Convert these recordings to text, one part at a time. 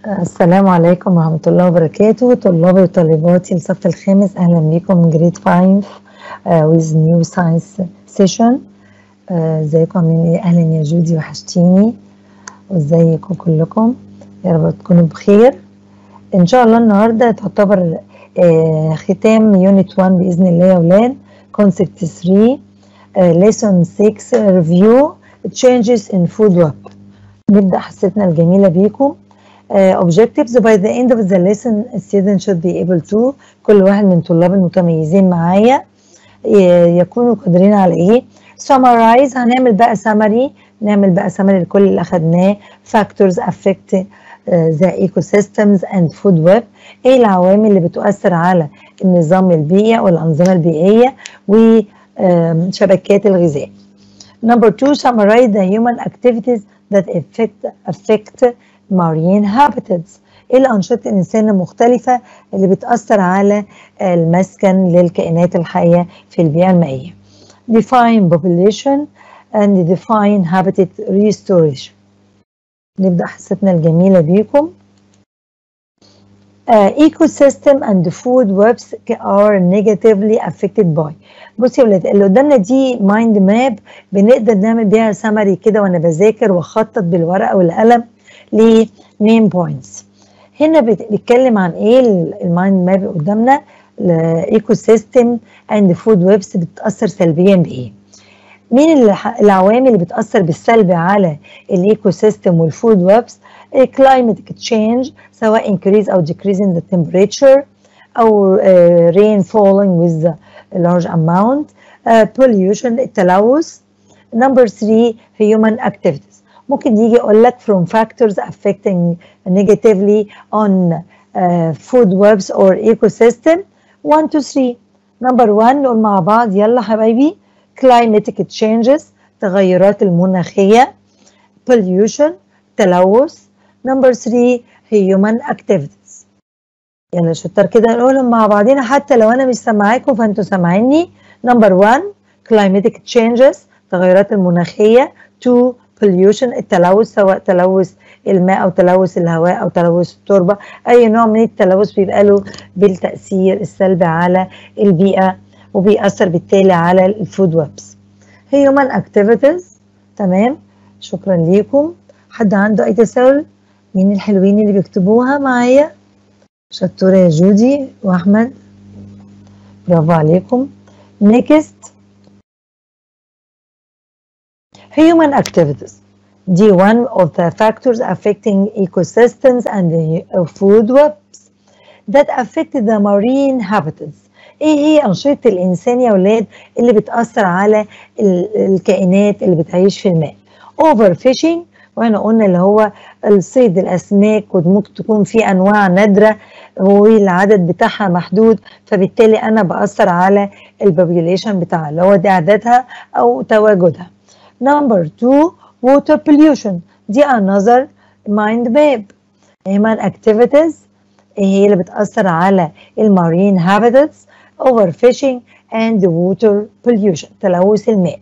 السلام عليكم ورحمة الله وبركاته طلابي وطالباتي الصف الخامس أهلا بكم من جريد 5 uh, with new science session uh, ازيكم عاملين ايه أهلا يا جودي وحشتيني وازيكم كلكم يا رب تكونوا بخير إن شاء الله النهاردة تعتبر uh, ختام يونت 1 بإذن الله يا أولاد concept 3 uh, lesson 6 review changes in food web نبدأ حصتنا الجميلة بيكم Uh, objectives by the end of the lesson student should be able to كل واحد من طلاب المتميزين معايا يكونوا قادرين على ايه summarize هنعمل بقى summary نعمل بقى summary لكل اللي اخدناه factors affect uh, the ecosystems and food web ايه العوامل اللي بتؤثر على النظام البيئي والانظمه البيئيه وشبكات الغذاء number two summarize the human activities that affect affect marine habitats ايه الانشطه الانسان المختلفه اللي بتاثر على المسكن للكائنات الحيه في البيئه المائيه define population and define habitat restoration نبدا حصتنا الجميله بيكم uh, ecosystem and food webs are negatively affected by بصي يا ولاد اللي قدامنا دي مايند ماب بنقدر نعمل بيها سمري كده وانا بذاكر واخطط بالورقه والقلم لمين بوينتس هنا بيتكلم عن ايه المايند ماب قدامنا الايكو سيستم اند فود ويبس بتاثر سلبيا بايه مين العوامل اللي بتاثر بالسلب على الايكو سيستم والفود ويبس climatic change سواء increase او decrease in the temperature او uh, rain falling with a large amount uh, pollution التلوث number three human activities ممكن يجي يقول لك from factors affecting negatively on uh, food webs or ecosystem 1 to 3 number 1 نقول مع بعض يلا حبايبي climatic changes تغيرات المناخية pollution تلوث number 3 human activities يلا شطار كده نقولهم مع بعضينا حتى لو انا مش سامعاكم فانتوا سامعيني number 1 climatic changes تغيرات المناخية 2 pollution التلوث سواء تلوث الماء او تلوث الهواء او تلوث التربه اي نوع من التلوث بيبقى له بالتاثير السلبي على البيئه وبيأثر بالتالي على الفود ويبس human activities تمام شكرا ليكم حد عنده اي تساؤل مين الحلوين اللي بيكتبوها معايا شطوره يا جودي واحمد برافو عليكم next human activities دي one of the factors affecting ecosystems and the food webs that affect the marine habitats ايه هي انشطه الانسان يا اولاد اللي بتاثر على الكائنات اللي بتعيش في الماء overfishing واحنا قلنا اللي هو الصيد الاسماك وممكن تكون في انواع نادره والعدد بتاعها محدود فبالتالي انا باثر على البوبيوليشن بتاعها اللي هو دي عددها او تواجدها Number two, water pollution. دي another mind map. human activities هي اللي بتأثر على المارين habitats, overfishing and water pollution. تلوث الماء.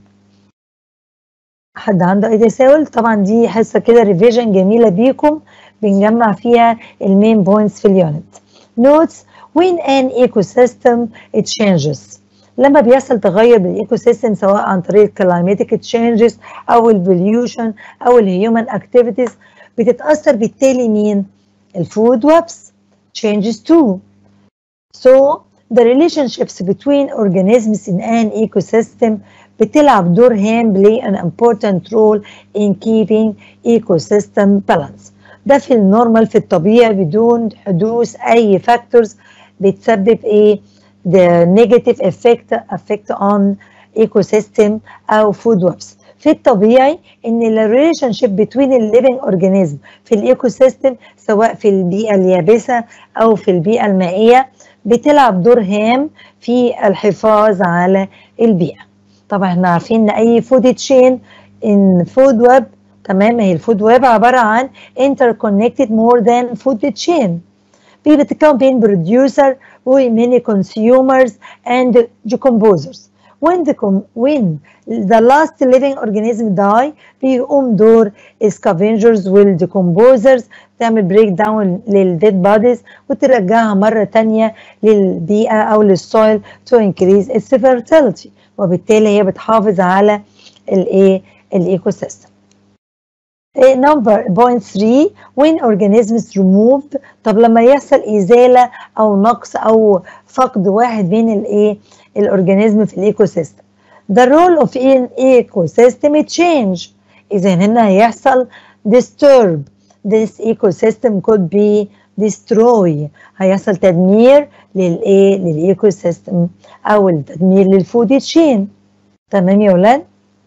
حد عنده أي تساؤل؟ طبعا دي حصة كده ريفيجن جميلة بيكم بنجمع فيها المين بوينتس في اليونت. Notes when an ecosystem it changes. لما بيحصل تغير بالايكو سيستم سواء عن طريق الكلايماتيك تشينجز او البوليوشن او الهيومن اكتيفيتيز بتتاثر بالتالي مين؟ الفود ويبس changes too. So the relationships between organisms in an ecosystem بتلعب دور هام play an important role in keeping ecosystem balance. ده في النورمال في الطبيعي بدون حدوث اي فاكتورز بتسبب ايه؟ the negative effect effect on ecosystem او food webs في الطبيعي ان الريليشن شيب بين الليفنج اورجانيزم في الايكو سيستم سواء في البيئه اليابسه او في البيئه المائيه بتلعب دور هام في الحفاظ على البيئه طبعا احنا عارفين ان اي فود تشين ان فود ويب تمام هي الفود ويب عباره عن interconnected more than food chain بتتكون بين بروديوسر وميني كونسيومرز اند decomposers when the when the last living organism die بيقوم دور scavengers والديكمبوزرز تعمل بريك داون للديد بوديز وترجعها مرة تانية للبيئة أو للسويل to increase its fertility وبالتالي هي بتحافظ على الايه الايكو سيستم نمبر بوينت 3 when organisms removed طب لما يحصل ازاله او نقص او فقد واحد من الايه الاورجانيزم في الايكو سيستم the role of an ecosystem change اذا هنا هيحصل disturb this ecosystem could be destroy هيحصل تدمير للايه للايكو سيستم او التدمير للفود تشين تمام يا ولاد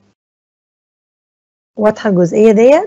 واضحه الجزئيه ديت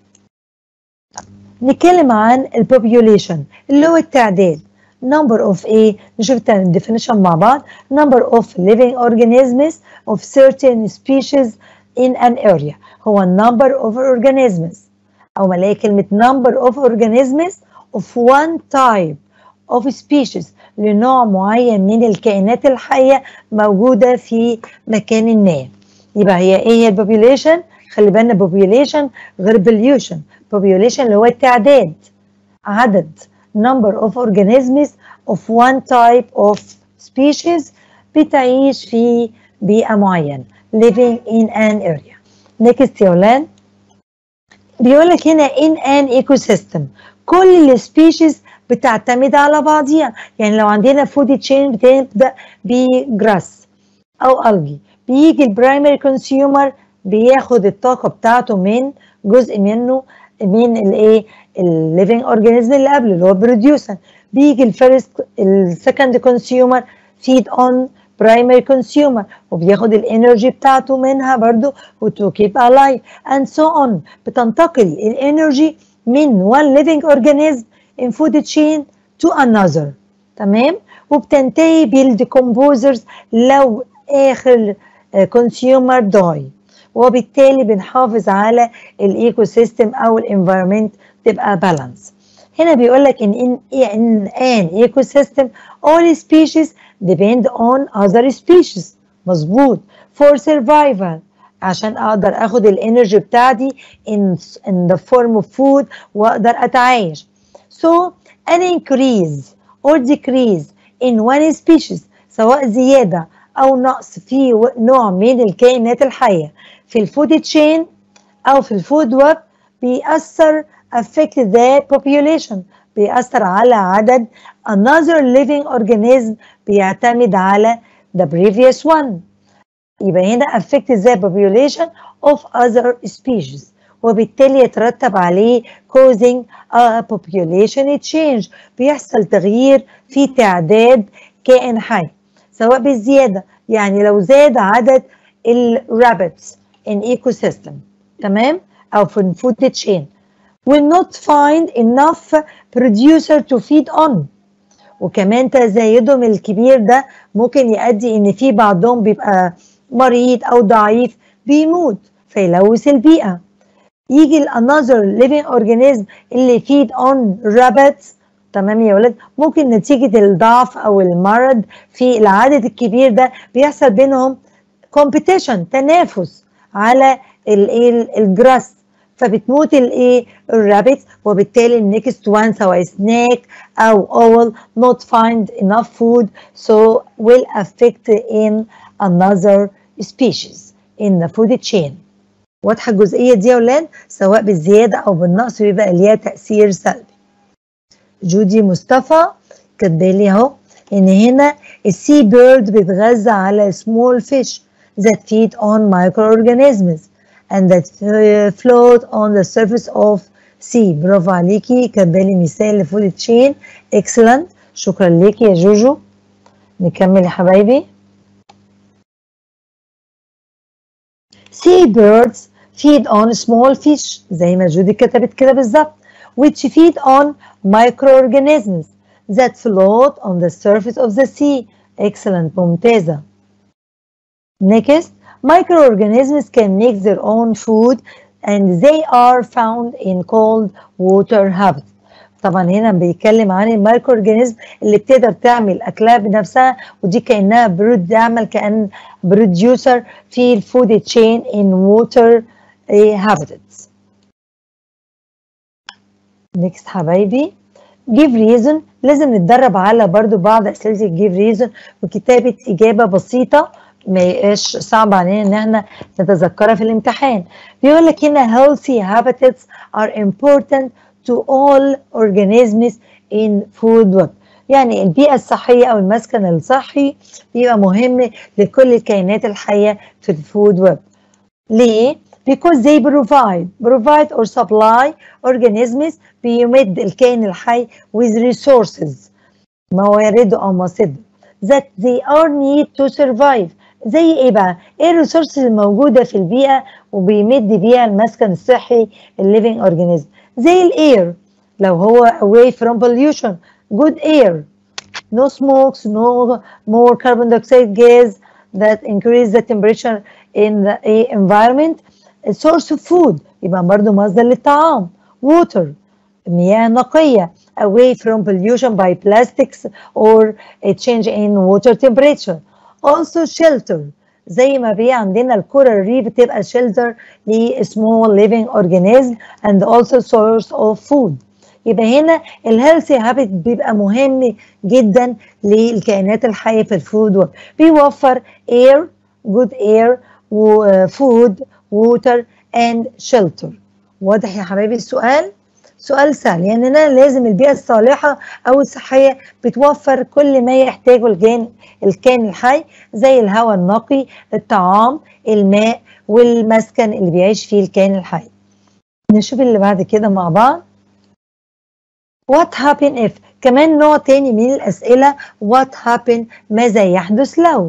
نتكلم عن البوبيوليشن اللي هو التعداد number of ايه نشوف الديفينيشن مع بعض number of living organisms of certain species in an area هو number of organisms او ملاقي كلمه number of organisms of one type of species لنوع معين من الكائنات الحيه موجوده في مكان ما يبقى هي ايه هي البوبيوليشن خلي بالنا population غير pollution population اللي هو التعداد عدد number of organisms of one type of species بتعيش في بيئة معينة living in an area next يا ولاد بيقول لك هنا in an ecosystem كل السبيشيز بتعتمد على بعضيها يعني لو عندنا فود تشين بتبدا بجراس او الجي بيجي البرايمري كونسيومر بياخد الطاقه بتاعته من جزء منه من الايه الليفنج اورجانيزم اللي قبله اللي هو بروديوسر بيجي الفيرست السكند كونسيومر فيد اون برايمري كونسيومر وبياخد الانرجي بتاعته منها برضو وتو كيب الايف اند سو اون بتنتقل الانرجي من one living organism in food chain to another تمام وبتنتهي بالديكمبوزرز لو اخر كونسيومر داي وبالتالي بنحافظ على الايكو سيستم او الانفيرمنت تبقى بالانس هنا بيقول لك ان ان ان ايكو سيستم all species depend on other species مظبوط for survival عشان اقدر اخد الانرجي بتاعتي in, in the form of food واقدر اتعايش so an increase or decrease in one species سواء زيادة أو نقص في نوع من الكائنات الحية في الفود تشين أو في الفود ويب بيأثر affect the population بيأثر على عدد another living organism بيعتمد على the previous one يبقى هنا affect the population of other species وبالتالي يترتب عليه causing a population change بيحصل تغيير في تعداد كائن حي سواء بالزيادة يعني لو زاد عدد الرابتس in ecosystem تمام أو في food chain will not find enough producer to feed on وكمان تزايدهم الكبير ده ممكن يؤدي ان في بعضهم بيبقى مريض او ضعيف بيموت فيلوث البيئه يجي another living organism اللي feed on rabbits تمام يا ولاد ممكن نتيجة الضعف أو المرض في العدد الكبير ده بيحصل بينهم competition تنافس على الايه الجراس فبتموت الايه الرابت وبالتالي النكست وان سواء سناك او اول not find enough food so will affect in another species in the food chain واضحه الجزئيه دي يا ولاد سواء بالزياده او بالنقص بيبقى ليها تاثير سلبي جودي مصطفى كاتبالي اهو ان هنا السي بيرد بيتغذى على small fish that feed on microorganisms and that float on the surface of sea برافو عليكي كاتبالي مثال لفود تشين excellent شكرا ليكي يا جوجو نكمل يا حبايبي sea birds feed on small fish زي ما جودي كتبت كده بالظبط which feed on microorganisms that float on the surface of the sea excellent ممتازة next microorganisms can make their own food and they are found in cold water habitat طبعا هنا بيتكلم عن المايكرو اورجانيزم اللي بتقدر تعمل اكلها بنفسها ودي كانها برود تعمل كان بروديوسر في الفود تشين ان ووتر هابيتاتس نيكست حبايبي give reason لازم نتدرب على برضو بعض اسئله الجيف ريزون وكتابه اجابه بسيطه ما يبقاش صعب علينا ان احنا نتذكرها في الامتحان بيقول لك هنا healthy habitats are important to all organisms in food web يعني البيئة الصحية أو المسكن الصحي بيبقى مهم لكل الكائنات الحية في الفود ويب ليه؟ because they provide provide or supply organisms بيمد الكائن الحي with resources موارده أو مصادره that they are need to survive زي ايه بقى؟ ايه الريسورسز الموجوده في البيئه وبيمد بيها المسكن الصحي الليفينج اورجانيزم زي الاير لو هو away from pollution good air no smokes no more carbon dioxide gas that increase the temperature in the environment a source of food يبقى برضه مصدر للطعام water مياه نقية away from pollution by plastics or a change in water temperature also shelter زي ما في عندنا الكورال ريف بتبقى shelter ل small living organism and also source of food يبقى هنا الهيلثي هابت بيبقى مهم جدا للكائنات الحيه في الفود بيوفر air good air وفود water and shelter واضح يا حبايبي السؤال سؤال سهل يعني أنا لازم البيئة الصالحة أو الصحية بتوفر كل ما يحتاجه الجان الكائن الحي زي الهواء النقي الطعام الماء والمسكن اللي بيعيش فيه الكائن الحي نشوف اللي بعد كده مع بعض What happen if كمان نوع تاني من الأسئلة What happen ماذا يحدث لو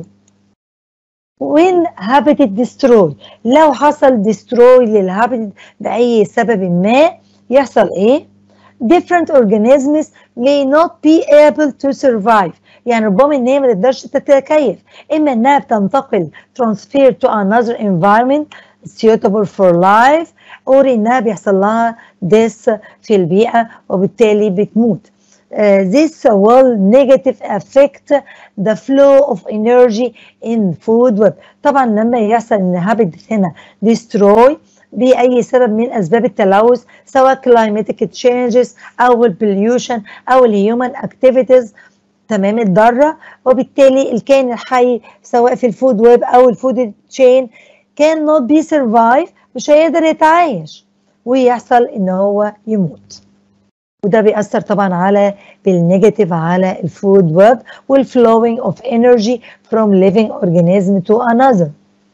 when habitat destroy لو حصل destroy للهابيتات بأي سبب ما يحصل ايه different organisms may not be able to survive يعني ربما ان هي ما تقدرش تتكيف اما انها بتنتقل transfer to another environment suitable for life or انها بيحصل لها death في البيئه وبالتالي بتموت Uh, this will negative affect the flow of energy in food web طبعا لما يحصل ان habitat هنا destroy بأي سبب من أسباب التلوث سواء climatic changes أو البوليوشن أو الهيومن activities تمام الضارة وبالتالي الكائن الحي سواء في الفود ويب أو الفود تشين كان نوت بي سرفايف مش هيقدر يتعايش ويحصل إن هو يموت وده بيأثر طبعا على بالنيجاتيف على الفود ويب والفلوينج اوف انرجي from living organism to another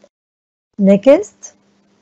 next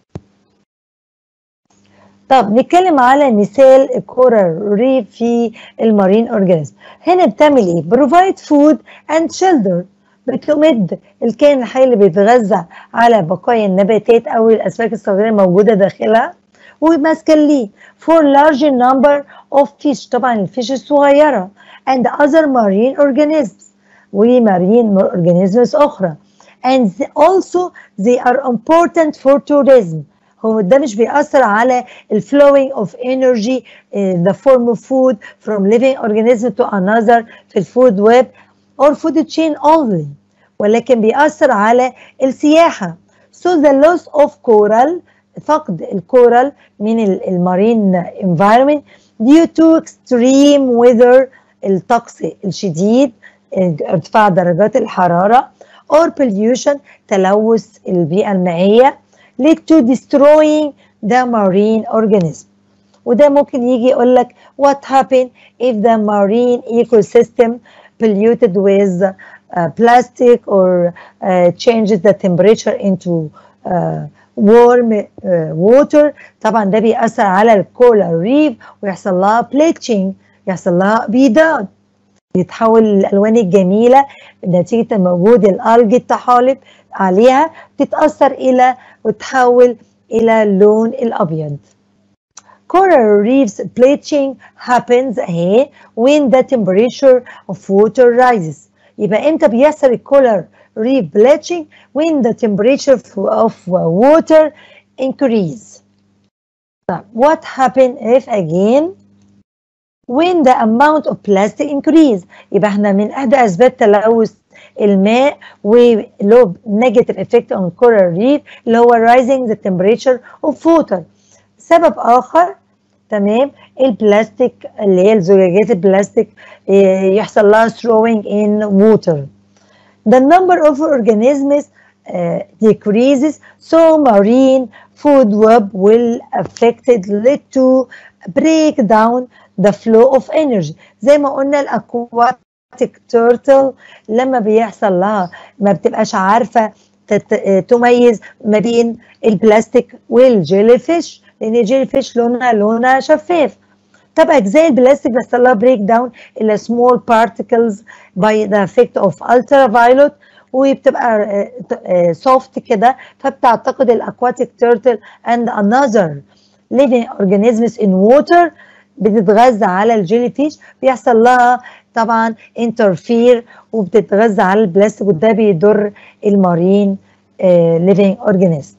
طب نتكلم على مثال الكورال ريف في المارين اورجانيزم هنا بتعمل ايه بروفايد فود اند شيلدر بتمد الكائن الحي اللي بيتغذى على بقايا النباتات او الاسماك الصغيره الموجوده داخلها وماسكه ليه for large number of fish طبعا الفيش الصغيره and other marine organisms ومارين organisms اخرى and also they are important for tourism هو ده مش بيأثر على ال flowing of energy in the form of food from living organism to another في الفود ويب or food chain only ولكن بيأثر على السياحة so the loss of coral فقد الكورال من المارين environment due to extreme weather الطقس الشديد ارتفاع درجات الحرارة or pollution تلوث البيئة المائية lead to destroying the marine organism وده ممكن يجي يقول لك what happen if the marine ecosystem polluted with uh, plastic or uh, changes the temperature into uh, warm uh, water طبعا ده بيأثر على الكولار ريف ويحصل لها bleaching يحصل لها بيضاد يتحول الالوان الجميله نتيجه وجود الالج الطحالب عليها تتاثر الى وتحول الى اللون الابيض coral reefs bleaching happens اهي when the temperature of water rises يبقى امتى بيحصل الكولر reef bleaching when the temperature of water increase طب what happen if again when the amount of plastic increase يبقى احنا من احدى اسباب تلوث الماء وله negative effect on coral reef اللي هو rising the temperature of water سبب اخر تمام البلاستيك اللي هي الزجاجات البلاستيك يحصل لها throwing in water the number of organisms uh, decreases so marine food web will affected lead to break down the flow of energy زي ما قلنا الاكواتيك تورتل لما بيحصل لها ما بتبقاش عارفه تميز ما بين البلاستيك والجيلي فيش لان الجيلي فيش لونها لونها شفاف طب اجزاء البلاستيك بيحصل لها بريك داون الى small particles by the effect of ultraviolet وبتبقى سوفت كده فبتعتقد الاكواتيك تيرتل and another living organisms in water بتتغذى على الجيلي فيش بيحصل لها طبعا انترفير وبتتغذى على البلاستيك وده بيضر المارين living organism.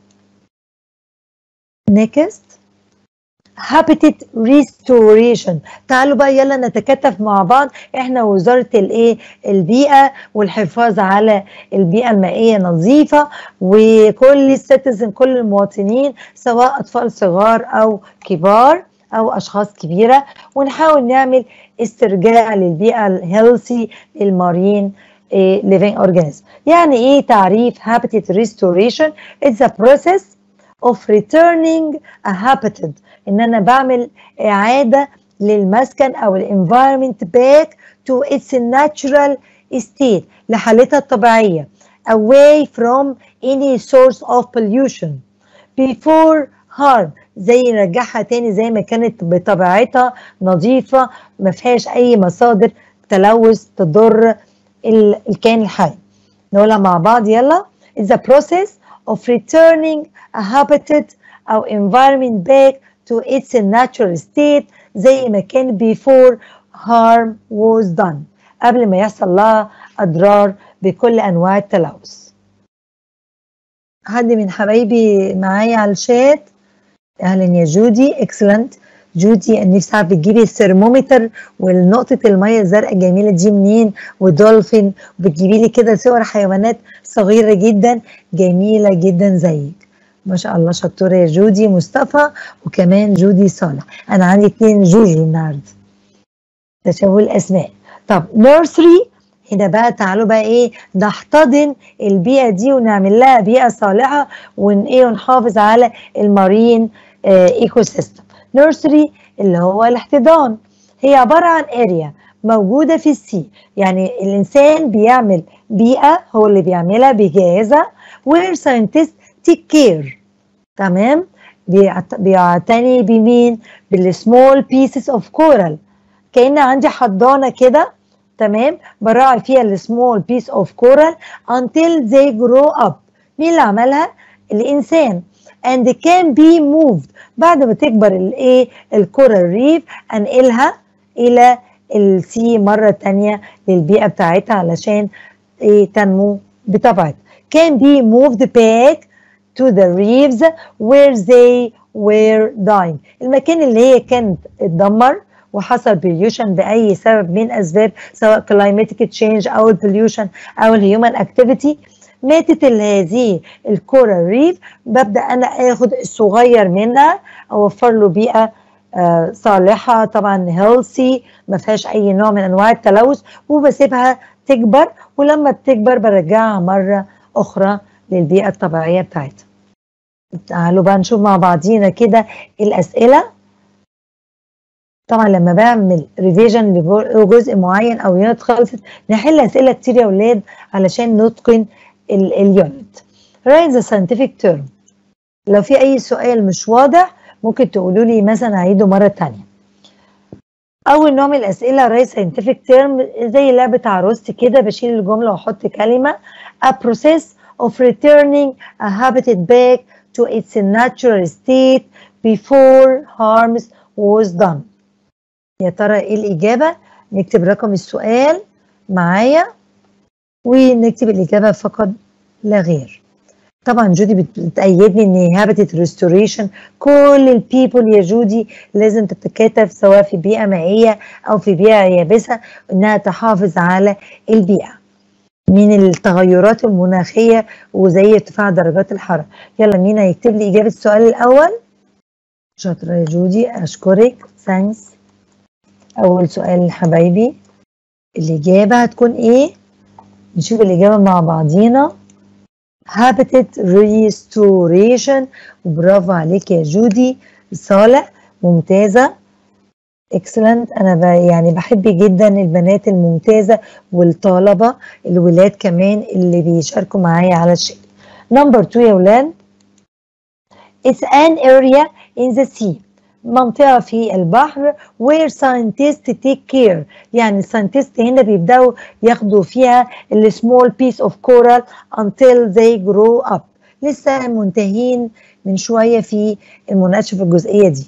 Next habitat restoration تعالوا بقى يلا نتكاتف مع بعض احنا وزاره الايه البيئه والحفاظ على البيئه المائيه نظيفه وكل السيتيزن كل المواطنين سواء اطفال صغار او كبار او اشخاص كبيره ونحاول نعمل استرجاع للبيئه الهيلثي للمارين living organism يعني ايه تعريف habitat restoration it's a process of returning a habitat ان انا بعمل اعاده للمسكن او الانفايرمنت back to its natural state لحالتها الطبيعيه away from any source of pollution before harm زي نرجعها تاني زي ما كانت بطبيعتها نظيفه ما فيهاش اي مصادر تلوث تضر الكائن الحي نقولها مع بعض يلا it's a process of returning a habitat أو environment back to its natural state زي ما كان before harm was done قبل ما يحصل لها أضرار بكل أنواع التلوث حد من حبايبي معايا على الشات أهلا يا جودي اكسلنت جودي نفسي اعرف بتجيبي الثرمومتر والنقطة المية الزرقاء الجميلة دي منين ودولفين وبتجيبي لي كده صور حيوانات صغيرة جدا جميلة جدا زيك ما شاء الله شطورة يا جودي مصطفى وكمان جودي صالح أنا عندي اتنين جوجو النهاردة تشابه الأسماء طب نيرسري هنا بقى تعالوا بقى ايه نحتضن البيئة دي ونعمل لها بيئة صالحة ون ايه ونحافظ على المارين اه ايكو سيستم نيرسري اللي هو الاحتضان هي عبارة عن اريا موجودة في السي يعني الإنسان بيعمل بيئة هو اللي بيعملها بجهازها where scientists take care تمام بيعتني بمين بالسمول بيسز اوف كورال كأن عندي حضانة كده تمام براعي فيها السمول بيس اوف كورال until they grow up مين اللي عملها الإنسان and can be moved بعد ما تكبر الايه الكورال ريف انقلها الى السي مره تانية للبيئه بتاعتها علشان ايه تنمو بطبيعتها can be moved back to the reefs where they were dying المكان اللي هي كانت اتدمر وحصل بوليوشن باي سبب من اسباب سواء كلايماتيك تشينج او البوليوشن او الهيومن اكتيفيتي ماتت هذه الكورال ريف ببدا انا اخد الصغير منها اوفر له بيئه آه صالحه طبعا هيلثي ما فيهاش اي نوع من انواع التلوث وبسيبها تكبر ولما بتكبر برجعها مره اخرى للبيئه الطبيعيه بتاعتها تعالوا بقى نشوف مع بعضينا كده الاسئله طبعا لما بعمل ريفيجن لجزء معين او يونت خلصت نحل اسئله كتير يا اولاد علشان نتقن اليونت write the scientific term لو في اي سؤال مش واضح ممكن تقولوا لي مثلا هعيده مره تانية اول نوع من الاسئله write scientific term زي لعبه عروست كده بشيل الجمله واحط كلمه a process of returning a habitat back to its natural state before harms was done يا ترى ايه الاجابه نكتب رقم السؤال معايا ونكتب الإجابة فقط لا غير طبعا جودي بتأيدني ان هابيتت ريستوريشن كل البيبل يا جودي لازم تتكاتف سواء في بيئه مائيه او في بيئه يابسه انها تحافظ على البيئه من التغيرات المناخيه وزي ارتفاع درجات الحراره يلا مين هيكتب لي اجابه السؤال الاول شاطره يا جودي اشكرك ثانكس اول سؤال حبايبي الاجابه هتكون ايه نشوف الاجابه مع بعضينا habitat restoration وبرافو عليك يا جودي صالح ممتازة excellent أنا ب يعني بحب جدا البنات الممتازة والطلبة الولاد كمان اللي بيشاركوا معايا على الشيء number two يا ولاد it's an area in the sea منطقة في البحر where scientists take care يعني الساينتست هنا بيبدأوا ياخدوا فيها ال small piece of coral until they grow up لسه منتهين من شوية في المناقشة في الجزئية دي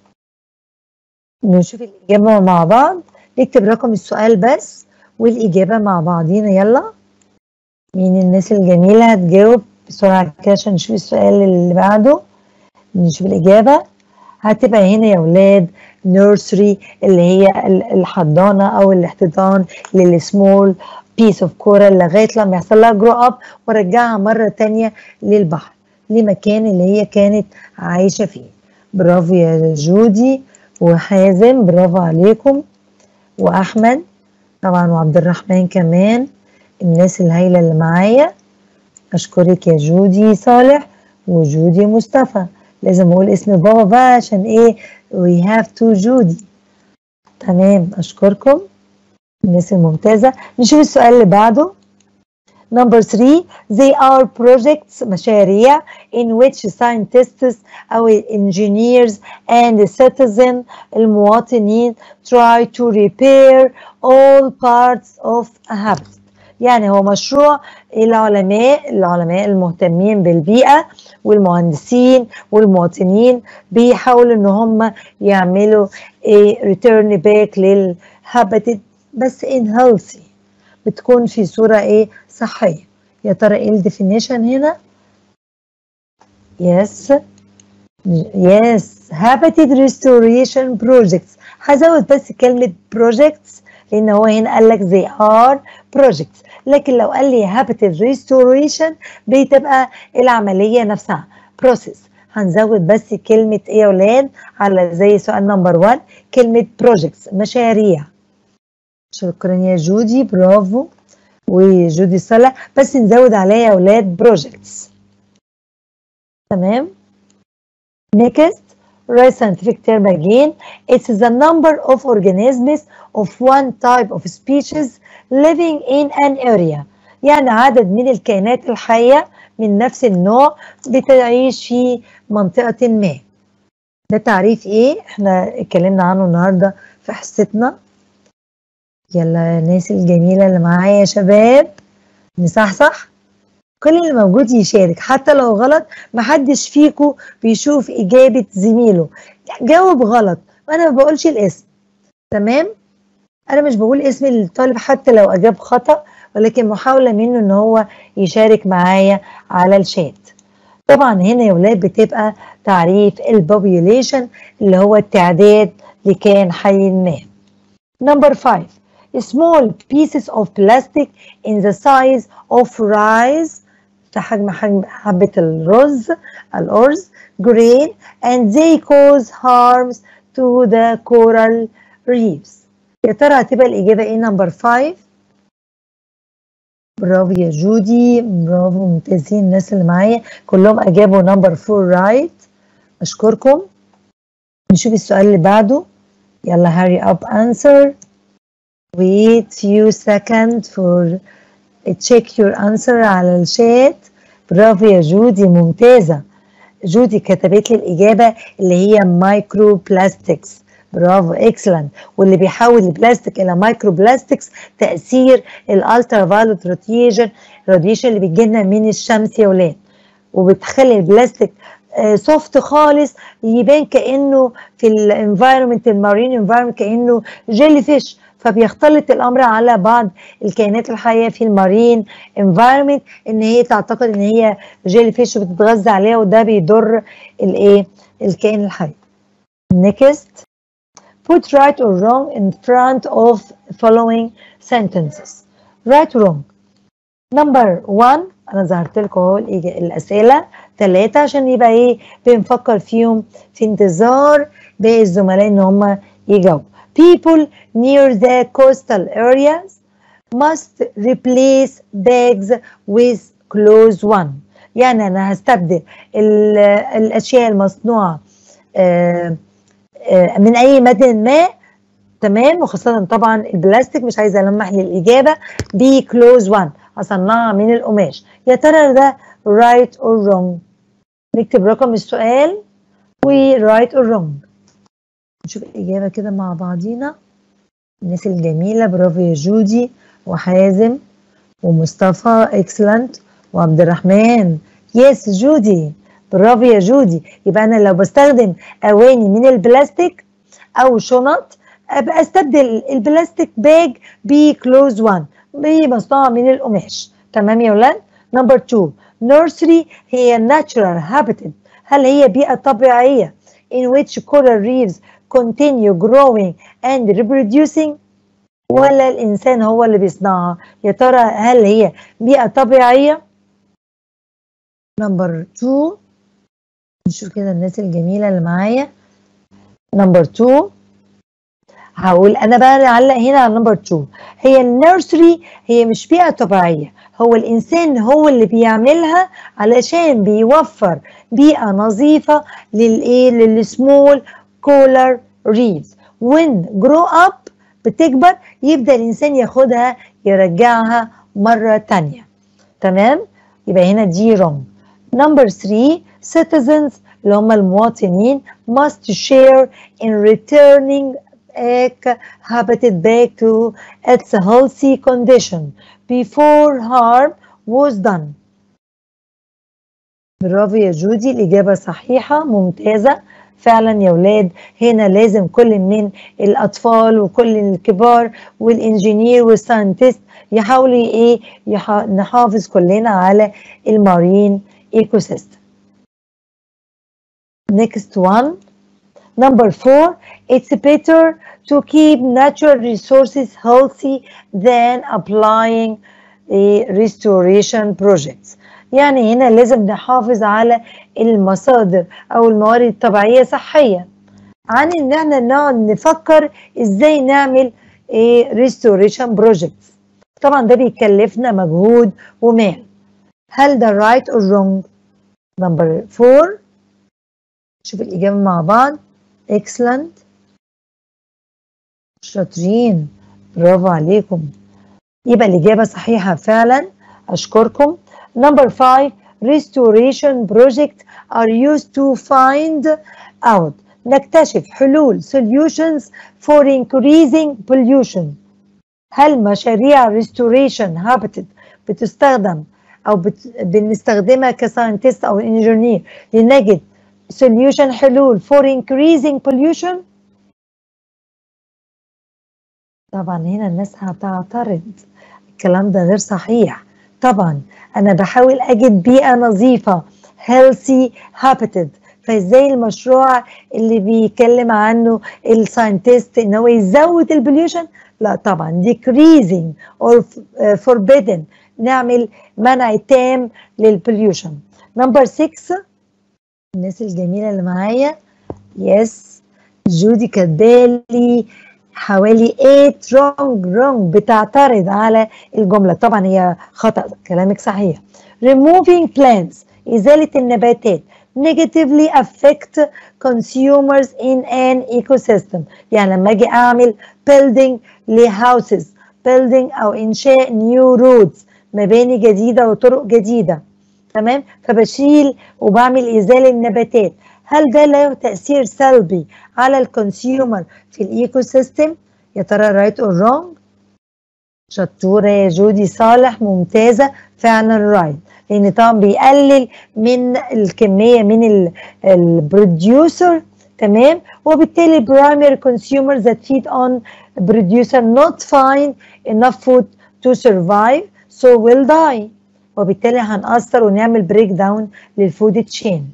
نشوف الإجابة مع بعض نكتب رقم السؤال بس والإجابة مع بعضينا يلا مين الناس الجميلة هتجاوب بسرعة كده عشان نشوف السؤال اللي بعده نشوف الإجابة هتبقى هنا يا ولاد نيرسري اللي هي الحضانه او الاحتضان للسمول بيس اوف كورال لغايه لما يحصل لها جرو اب وارجعها مره تانية للبحر لمكان اللي هي كانت عايشه فيه برافو يا جودي وحازم برافو عليكم واحمد طبعا وعبد الرحمن كمان الناس الهايله اللي معايا اشكرك يا جودي صالح وجودي مصطفى لازم اقول اسم بابا بقى عشان ايه we have to جودي تمام اشكركم الناس الممتازة نشوف السؤال اللي بعده Number three, they are projects مشاريع in which scientists أو engineers and citizens المواطنين try to repair all parts of a habitat يعني هو مشروع العلماء العلماء المهتمين بالبيئة والمهندسين والمواطنين بيحاولوا ان هم يعملوا ريتيرن باك للهابيتد بس ان healthy بتكون في صورة ايه صحية يا ترى ايه الديفينيشن هنا يس يس habitat restoration projects هزود بس كلمة projects لان هو هنا قال لك they are projects لكن لو قال لي habitat restoration بتبقى العمليه نفسها process هنزود بس كلمه ايه يا ولاد على زي سؤال نمبر 1 كلمه projects مشاريع شكرا يا جودي برافو وجودي صلاح بس نزود عليها يا ولاد projects تمام next write scientific term again. It's the number of organisms of one type of species living in an area. يعني عدد من الكائنات الحية من نفس النوع بتعيش في منطقة ما. ده تعريف ايه؟ احنا اتكلمنا عنه النهاردة في حصتنا. يلا الناس الجميلة اللي معايا يا شباب نصحصح. كل اللي موجود يشارك حتى لو غلط محدش فيكم بيشوف إجابة زميله جاوب غلط وأنا ما بقولش الاسم تمام أنا مش بقول اسم الطالب حتى لو أجاب خطأ ولكن محاولة منه إن هو يشارك معايا على الشات طبعا هنا يا ولاد بتبقى تعريف البوبيوليشن اللي هو التعداد لكائن حي ما نمبر 5 small pieces of plastic in the size of rice ده حجم حجم حبة الرز الأرز grain and they cause harms to the coral reefs يا ترى هتبقى الإجابة إيه نمبر 5 برافو يا جودي برافو ممتازين الناس اللي معايا كلهم أجابوا نمبر 4 رايت أشكركم نشوف السؤال اللي بعده يلا hurry up answer wait few seconds for check your answer على الشات برافو يا جودي ممتازة جودي كتبت لي الإجابة اللي هي مايكرو بلاستكس برافو اكسلنت واللي بيحول البلاستيك الى مايكرو بلاستكس تاثير الالترا فايولت راديشن راديشن اللي بيجي لنا من الشمس يا ولاد وبتخلي البلاستيك سوفت خالص يبان كانه في الانفايرمنت المارين انفايرمنت كانه جيلي فيش فبيختلط الامر على بعض الكائنات الحيه في المارين انفايرمنت ان هي تعتقد ان هي جيلي فيش بتتغذى عليها وده بيضر الايه الكائن الحي next put right or wrong in front of following sentences right or wrong number one انا ظهرت لكم اهو الاسئله ثلاثه عشان يبقى ايه بنفكر فيهم في انتظار باقي الزملاء ان هم يجاوبوا people near the coastal areas must replace bags with closed one يعني انا هستبدل الاشياء المصنوعه من اي مادة ما تمام وخاصة طبعا البلاستيك مش عايزة ألمح للإجابة بكلوز وان هصنعها من القماش يا ترى ده right or wrong نكتب رقم السؤال و right or wrong نشوف الإجابة كده مع بعضينا الناس الجميلة برافو يا جودي وحازم ومصطفى اكسلنت وعبد الرحمن يس جودي برافو يا جودي يبقى انا لو بستخدم اواني من البلاستيك او شنط ابقى استبدل البلاستيك باج بكلوز وان بمصنوعه من القماش تمام يا ولاد نمبر 2 نيرسري هي ناتشورال هابيتات هل هي بيئه طبيعيه in which coral reefs continue growing and reproducing ولا الانسان هو اللي بيصنعها يا ترى هل هي بيئه طبيعيه نمبر 2 نشوف كده الناس الجميلة اللي معايا نمبر 2 هقول انا بقى اعلق هنا على نمبر 2 هي النيرسري هي مش بيئة طبيعية هو الانسان هو اللي بيعملها علشان بيوفر بيئة نظيفة للايه للسمول كولر ريفز وين جرو اب بتكبر يبدا الانسان ياخدها يرجعها مرة تانية تمام يبقى هنا دي رونج نمبر 3 citizens اللي هم المواطنين must share in returning back habitat back to its healthy condition before harm was done برافو يا جودي الإجابة صحيحة ممتازة فعلا يا ولاد هنا لازم كل من الأطفال وكل الكبار والإنجينير والساينتست يحاولوا إيه يح... نحافظ كلنا على المارين ايكو سيستم Next one. Number four, it's better to keep natural resources healthy than applying a restoration projects. يعني هنا لازم نحافظ على المصادر أو الموارد الطبيعية صحية عن إن احنا نقعد نفكر إزاي نعمل a restoration projects. طبعا ده بيكلفنا مجهود ومال. هل ده right or wrong؟ Number four. شوف الإجابة مع بعض excellent شاطرين برافو عليكم يبقى الإجابة صحيحة فعلا أشكركم number five restoration project are used to find out نكتشف حلول solutions for increasing pollution هل مشاريع restoration habitat بتستخدم أو بت... بنستخدمها كساينتست أو انجينير لنجد solution حلول for increasing pollution طبعا هنا الناس هتعترض الكلام ده غير صحيح طبعا انا بحاول اجد بيئه نظيفه healthy habitat فازاي المشروع اللي بيتكلم عنه الساينتست ان هو يزود البوليوشن لا طبعا decreasing or forbidden نعمل منع تام للبوليوشن نمبر 6 الناس الجميله اللي معايا يس جودي كاتبالي حوالي 8 wrong wrong بتعترض على الجمله طبعا هي خطا كلامك صحيح removing plants ازاله النباتات negatively affect consumers in an ecosystem يعني لما اجي اعمل building لهاوسز building او انشاء new roads مباني جديده وطرق جديده تمام فبشيل وبعمل ازاله النباتات هل ده له تاثير سلبي على الكونسيومر في الايكو سيستم يا ترى رايت اور رونج شطوره يا جودي صالح ممتازه فعلا رايت لان طبعا بيقلل من الكميه من البروديوسر تمام وبالتالي primary consumers that feed on producer not find enough food to survive so will die وبالتالي هنأثر ونعمل بريك داون للفود تشين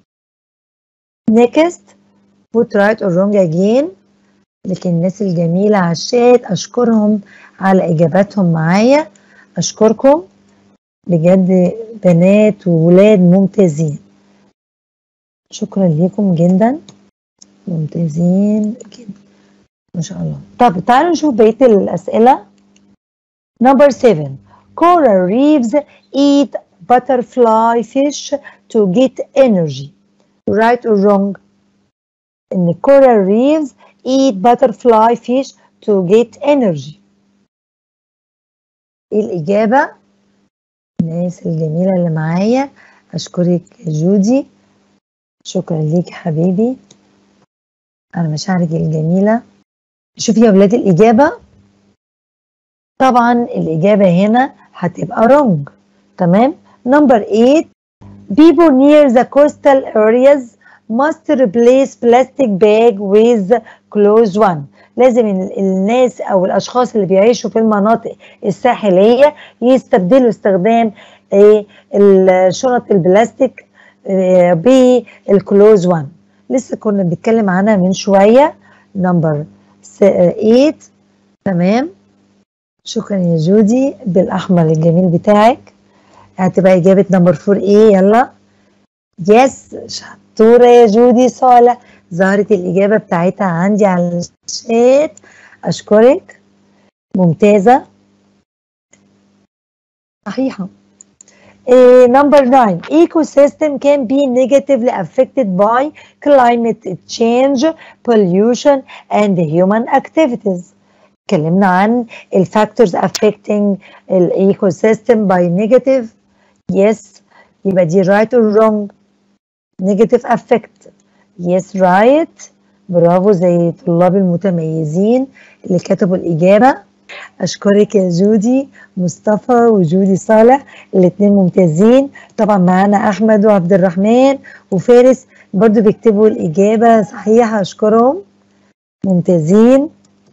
next put right or wrong again لكن الناس الجميلة على الشات أشكرهم على إجاباتهم معايا أشكركم بجد بنات وولاد ممتازين شكرا ليكم جدا ممتازين جدا ما شاء الله طب تعالوا نشوف بقية الأسئلة number 7 coral reefs eat butterfly fish to get energy right or wrong ان coral reefs eat butterfly fish to get energy ايه الإجابة الناس الجميلة اللي معايا أشكرك يا جودي شكرا ليك حبيبي على مشاعرك الجميلة شوفي يا ولاد الإجابة طبعا الإجابة هنا هتبقى wrong تمام number 8 people near the coastal areas must replace plastic bag with closed one لازم الناس او الاشخاص اللي بيعيشوا في المناطق الساحليه يستبدلوا استخدام الشنط البلاستيك بالكلوز وان لسه كنا بنتكلم عنها من شويه نمبر 8 تمام شكرا يا جودي بالاحمر الجميل بتاعك هتبقى اجابه نمبر 4 ايه يلا يس شطوره يا جودي صالح ظهرت الإجابة بتاعتها عندي على الشات أشكرك ممتازة صحيحة Uh, number nine, ecosystem can be negatively affected by climate change, pollution, and human activities. اتكلمنا عن الفاكتورز affecting الecosystem by negative. Yes, يبقى دي right or wrong. Negative affect. يس yes, رايت right. برافو زي طلاب المتميزين اللي كتبوا الإجابة أشكرك يا جودي مصطفى وجودي صالح الاثنين ممتازين طبعا معانا أحمد وعبد الرحمن وفارس برضو بيكتبوا الإجابة صحيحة أشكرهم ممتازين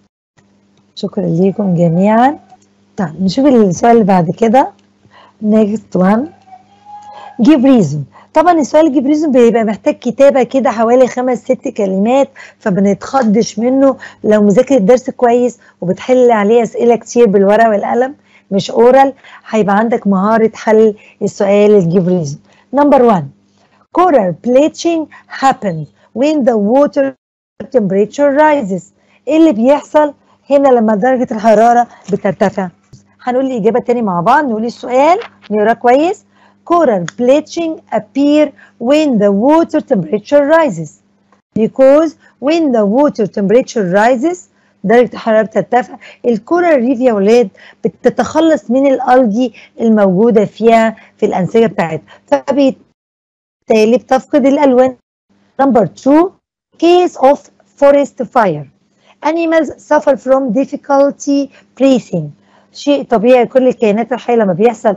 شكرا ليكم جميعا طيب نشوف السؤال اللي بعد كده next one give reason طبعا السؤال اللي ريزون بيبقى محتاج كتابه كده حوالي خمس ست كلمات فبنتخضش منه لو مذاكر الدرس كويس وبتحل عليه اسئله كتير بالورقه والقلم مش اورال هيبقى عندك مهاره حل السؤال الجيف ريزون نمبر 1 coral bleaching happens when the water temperature rises ايه اللي بيحصل هنا لما درجه الحراره بترتفع هنقول الاجابه تاني مع بعض نقول السؤال نقراه كويس coral bleaching appear when the water temperature rises because when the water temperature rises درجة الحرارة بترتفع الكورال ريف يا ولاد بتتخلص من الألجي الموجودة فيها في الأنسجة بتاعتها فبالتالي بتفقد الألوان number two case of forest fire animals suffer from difficulty breathing شيء طبيعي كل الكائنات الحية لما بيحصل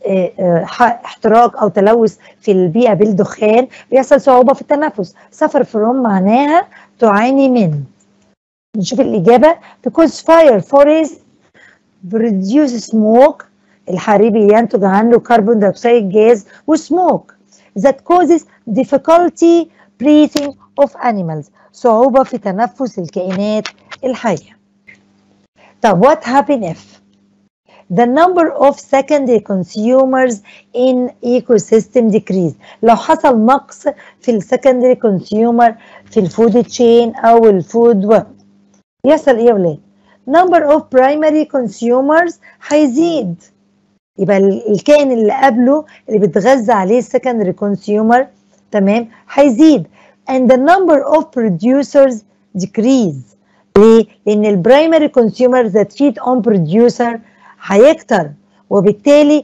احتراق او تلوث في البيئه بالدخان بيحصل صعوبه في التنفس سفر فروم معناها تعاني من نشوف الاجابه because fire forest produce smoke الحريق ينتج عنه كربون دايوكسيد جاز وسموك that causes difficulty breathing of animals صعوبة في تنفس الكائنات الحية طب what happen if the number of secondary consumers in ecosystem decrease لو حصل نقص في السكندري كونسيومر في الفود تشين او الفود ويب يحصل ايه يا ولاد number of primary consumers هيزيد يبقى الكائن اللي قبله اللي بيتغذى عليه السكندري كونسيومر تمام هيزيد and the number of producers decrease ليه؟ لأن البرايمري كونسيومر that feed on producer هيكتر وبالتالي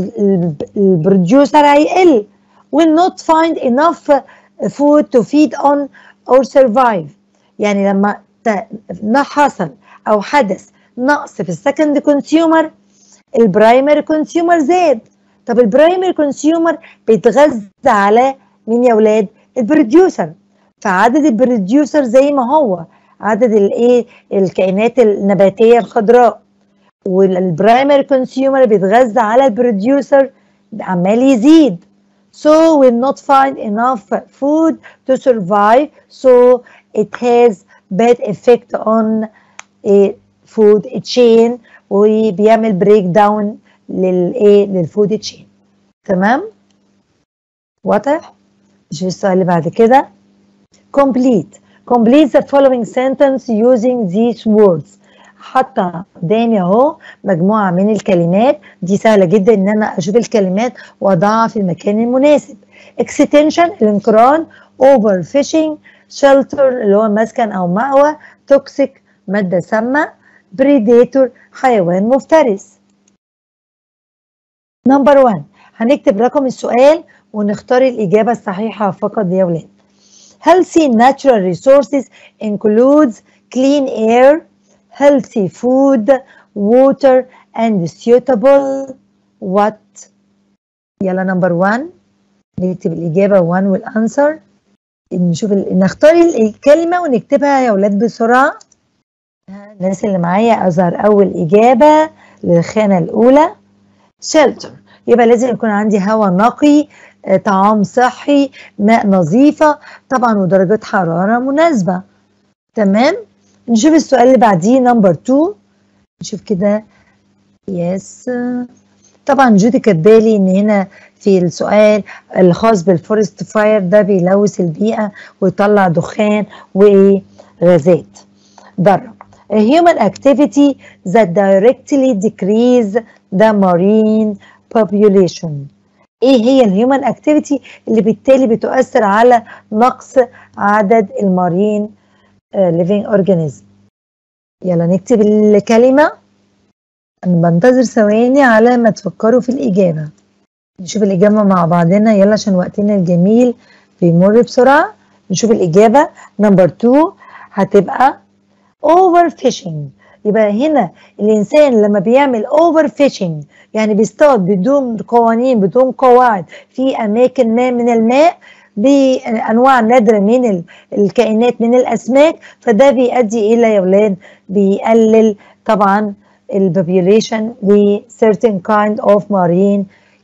البروديوسر هيقل will not find enough food to feed on or survive يعني لما حصل او حدث نقص في السكند كونسيومر البرايمري كونسيومر زاد طب البرايمري كونسيومر بيتغذى على مين يا ولاد البروديوسر فعدد البروديوسر زي ما هو عدد الايه الكائنات النباتيه الخضراء والبرايمري كونسيومر بيتغذى على البروديوسر عمال يزيد so will not find enough food to survive so it has bad effect on a food chain وبيعمل بريك داون للايه للفود تشين تمام واضح نشوف السؤال اللي بعد كده complete complete the following sentence using these words حاطه قدامي اهو مجموعه من الكلمات دي سهله جدا ان انا اشوف الكلمات واضعها في المكان المناسب extension الانقران over fishing shelter اللي هو مسكن او مأوى toxic ماده سامه predator حيوان مفترس نمبر 1 هنكتب رقم السؤال ونختار الإجابة الصحيحة فقط يا ولاد healthy natural resources includes clean air healthy food water and suitable what يلا نمبر 1 نكتب الإجابة 1 والأنسر نشوف ال... نختار الكلمة ونكتبها يا ولاد بسرعة الناس اللي معايا أظهر أول إجابة للخانة الأولى shelter يبقى لازم يكون عندي هواء نقي طعام صحي ماء نظيفة طبعا ودرجات حرارة مناسبة تمام نشوف السؤال اللي بعديه نمبر 2 نشوف كده يس طبعا جودي كاتبالي ان هنا في السؤال الخاص بالفورست فاير ده بيلوث البيئة ويطلع دخان وغازات ضرر a human activity that directly decrease the marine population ايه هي الهيومن اكتيفيتي اللي بالتالي بتؤثر على نقص عدد المارين ليفينج اورجانيزم يلا نكتب الكلمه انا بنتظر ثواني على ما تفكروا في الاجابه نشوف الاجابه مع بعضنا يلا عشان وقتنا الجميل بيمر بسرعه نشوف الاجابه نمبر 2 هتبقى اوفر فيشنج يبقى هنا الانسان لما بيعمل اوفر فيشنج يعني بيصطاد بدون قوانين بدون قواعد في اماكن ما من الماء بانواع نادره من الكائنات من الاسماك فده بيؤدي الى يا ولاد بيقلل طبعا البوبيوليشن ل certain kind of marine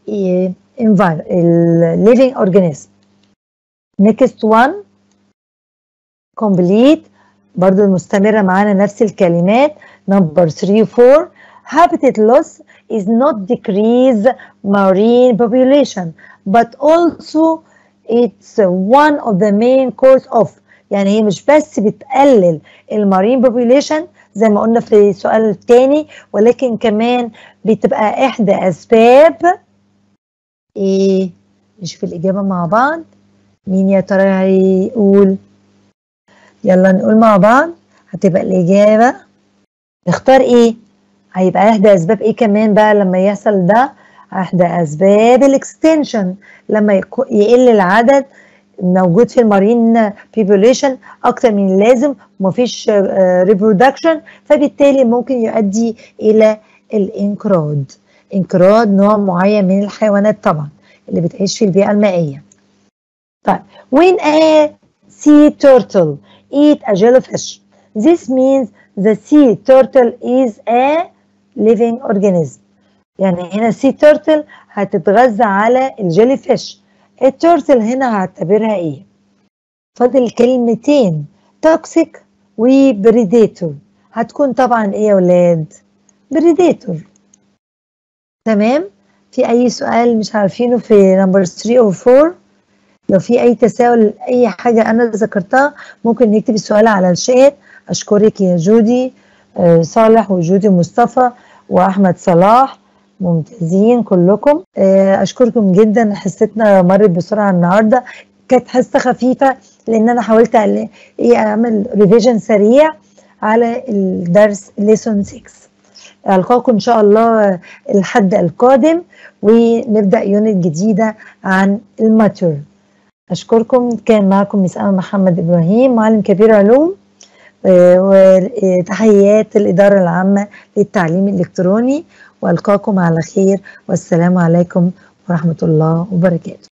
living organism next one complete برضو المستمرة معانا نفس الكلمات number 3 و 4 habitat loss is not decrease marine population but also it's one of the main cause of يعني هي مش بس بتقلل المارين population زي ما قلنا في السؤال الثاني ولكن كمان بتبقى احدى اسباب ايه نشوف الاجابه مع بعض مين يا ترى هيقول يلا نقول مع بعض هتبقى الإجابة نختار إيه؟ هيبقى إحدى أسباب إيه كمان بقى لما يحصل ده؟ إحدى أسباب الإكستنشن لما يقل العدد موجود في المارين بيبوليشن أكتر من اللازم ومفيش ريبرودكشن فبالتالي ممكن يؤدي إلى الانقراض انقراض نوع معين من الحيوانات طبعا اللي بتعيش في البيئة المائية طيب when a sea turtle eat a jellyfish. This means the sea turtle is a living organism. يعني هنا sea turtle هتتغذى على الجيلي فيش. التورتل هنا هعتبرها ايه؟ فاضل كلمتين توكسيك وبريديتور هتكون طبعا ايه يا ولاد؟ بريديتور تمام؟ في اي سؤال مش عارفينه في نمبر 3 او 4 لو في اي تساؤل اي حاجه انا ذكرتها ممكن نكتب السؤال على الشات اشكرك يا جودي آه صالح وجودي مصطفى واحمد صلاح ممتازين كلكم آه اشكركم جدا حصتنا مرت بسرعه النهارده كانت حصه خفيفه لان انا حاولت اعمل ريفيجن سريع على الدرس ليسون 6 القاكم ان شاء الله الحد القادم ونبدا يونت جديده عن الماتور أشكركم كان معكم مس أمل محمد إبراهيم معلم كبير علوم وتحيات الإدارة العامة للتعليم الإلكتروني وألقاكم على خير والسلام عليكم ورحمة الله وبركاته